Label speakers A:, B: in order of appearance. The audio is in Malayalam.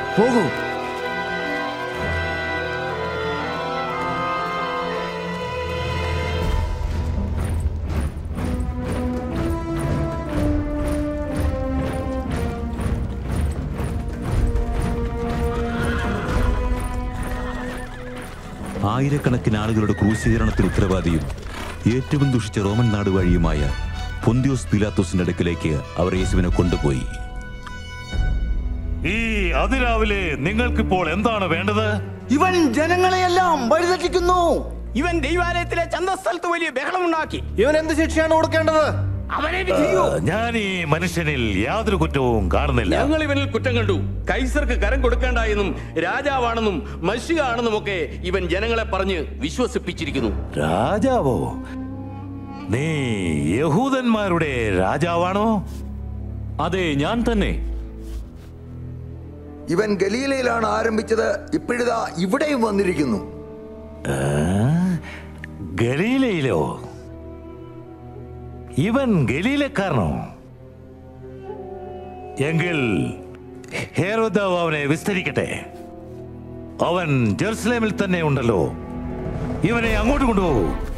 A: പോകൂ
B: ആയിരക്കണക്കിന് ആളുകളുടെ ക്രൂശീകരണത്തിന് ഉത്തരവാദിയും ഏറ്റവും ദുഷിച്ച റോമൻ നാടുവാഴിയുമായ പൊന്തിയോസ് പിലാത്തോസിന്റെ അടുക്കിലേക്ക് അവർ യേശുവിനെ കൊണ്ടുപോയി
C: ഈ അതിരാവിലെ നിങ്ങൾക്കിപ്പോൾ എന്താണ് വേണ്ടത്
A: ഇവൻ ജനങ്ങളെയെല്ലാം വഴിതെറ്റിക്കുന്നു
D: ഇവൻ ദൈവാലയത്തിലെ ചന്തസ്ഥലത്ത് വലിയ ബഹളമുണ്ടാക്കി
E: ഇവൻ എന്ത് ശിക്ഷയാണ് കൊടുക്കേണ്ടത്
D: അവനെ വിധിക്കൂ
C: ഞാൻ ഈ മനുഷ്യനിൽ യാതൊരു കുറ്റവും കാണുന്നില്ല
F: ഞങ്ങൾ ഇവനിൽ കുറ്റം കണ്ടു കൈസർക്ക് കരം കൊടുക്കേണ്ട എന്നും രാജാവാണെന്നും മഷിക ആണെന്നും ഒക്കെ ഇവൻ ജനങ്ങളെ പറഞ്ഞ് വിശ്വസിപ്പിച്ചിരിക്കുന്നു
C: രാജാവോ നീ യഹൂദന്മാരുടെ രാജാവാണോ
B: അതെ ഞാൻ തന്നെ
G: ഇവൻ ഗലീലയിലാണ് ആരംഭിച്ചത് ഇപ്പോഴിതാ ഇവിടെയും വന്നിരിക്കുന്നു
C: ഗലീലയിലോ ഇവൻ ഗലീലക്കാരനോ എങ്കിൽ ഹേരോദാവ് അവനെ വിസ്തരിക്കട്ടെ അവൻ ജെറുസലേമിൽ തന്നെ ഉണ്ടല്ലോ ഇവനെ അങ്ങോട്ട് കൊണ്ടുപോകൂ